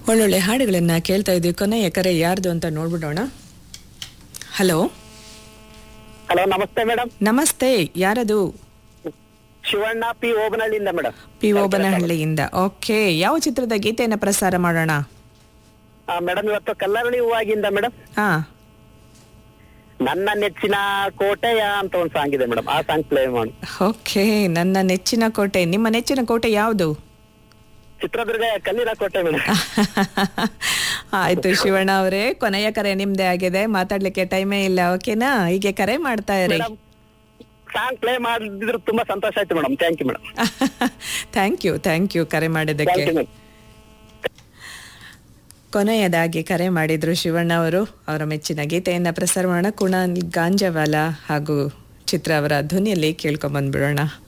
ಒಳ್ಳೊಳ್ಳೆ ಹಾಡುಗಳನ್ನ ಕೇಳ್ತಾ ಇದ್ವಿ ಕೊನೆಯ ಕರೆ ಯಾರ್ದು ಅಂತ ನೋಡ್ಬಿಡೋಣ ಹಲೋ ಹಲೋ ನಮಸ್ತೆ ಮೇಡಮ್ ನಮಸ್ತೆ ಯಾರದು ಶಿವಣ್ಣ ಪಿ ಓಬನಹಳ್ಳಿಯಿಂದ ಮೇಡಮ್ ಪಿ ಓಬನಹಳ್ಳಿಯಿಂದ ಓಕೆ ಯಾವ ಚಿತ್ರದ ಗೀತೆಯನ್ನು ಪ್ರಸಾರ ಮಾಡೋಣ ಮೇಡಮ್ ಇವತ್ತು ಕಲ್ಲರಳಿ ಹೂವಾಗಿಂದ ಮೇಡಮ್ ಹಾ ನನ್ನ ನೆಚ್ಚಿನ ಕೋಟೆಯ ಅಂತ ಒಂದು ಸಾಂಗ್ ಇದೆ ಮೇಡಮ್ ಆ ಸಾಂಗ್ ಪ್ಲೇ ಮಾಡಿ ಓಕೆ ನನ್ನ ನೆಚ್ಚಿನ ಕೋಟೆ ನಿಮ್ಮ ನೆಚ್ಚಿನ ಕೋಟೆ ಯಾವುದು ಚಿತ್ರದುರ್ಗ ಕಲ್ಲಿನ ಕೋಟೆ ಮೇಡಮ್ ಆಯ್ತು ಶಿವಣ್ಣ ಅವರೇ ಕೊನೆಯ ಕರೆ ನಿಮ್ದೇ ಆಗಿದೆ ಮಾತಾಡ್ಲಿಕ್ಕೆ ಟೈಮೇ ಇಲ್ಲ ಓಕೆನಾ ಹೀಗೆ ಕರೆ ಮಾಡ್ತಾ ಇರಿ ಮೇಡಮ್ ಸಾಂಗ್ ಪ್ಲೇ ಮಾಡಿದ್ರು ತುಂಬಾ ಸಂತೋಷ ಆಯ್ತು madam thank you madam thank you thank you ಕರೆ ಮಾಡಿದ್ದಕ್ಕೆ ಥ್ಯಾಂಕ್ ಯು ಮೇಡಮ್ ಕೊನೆಯದಾಗಿ ಕರೆ ಮಾಡಿದ್ರು ಶಿವಣ್ಣ ಅವರು ಅವರ ಮೆಚ್ಚಿನ ಗೀತೆಯನ್ನ ಪ್ರಸಾರ ಮಾಡೋಣ ಕುಣಾಲ್ ಗಾಂಜವಾಲ ಹಾಗೂ ಚಿತ್ರ ಅವರ ಧ್ವನಿಯಲ್ಲಿ ಕೇಳ್ಕೊಂಬಂದ್ಬಿಡೋಣ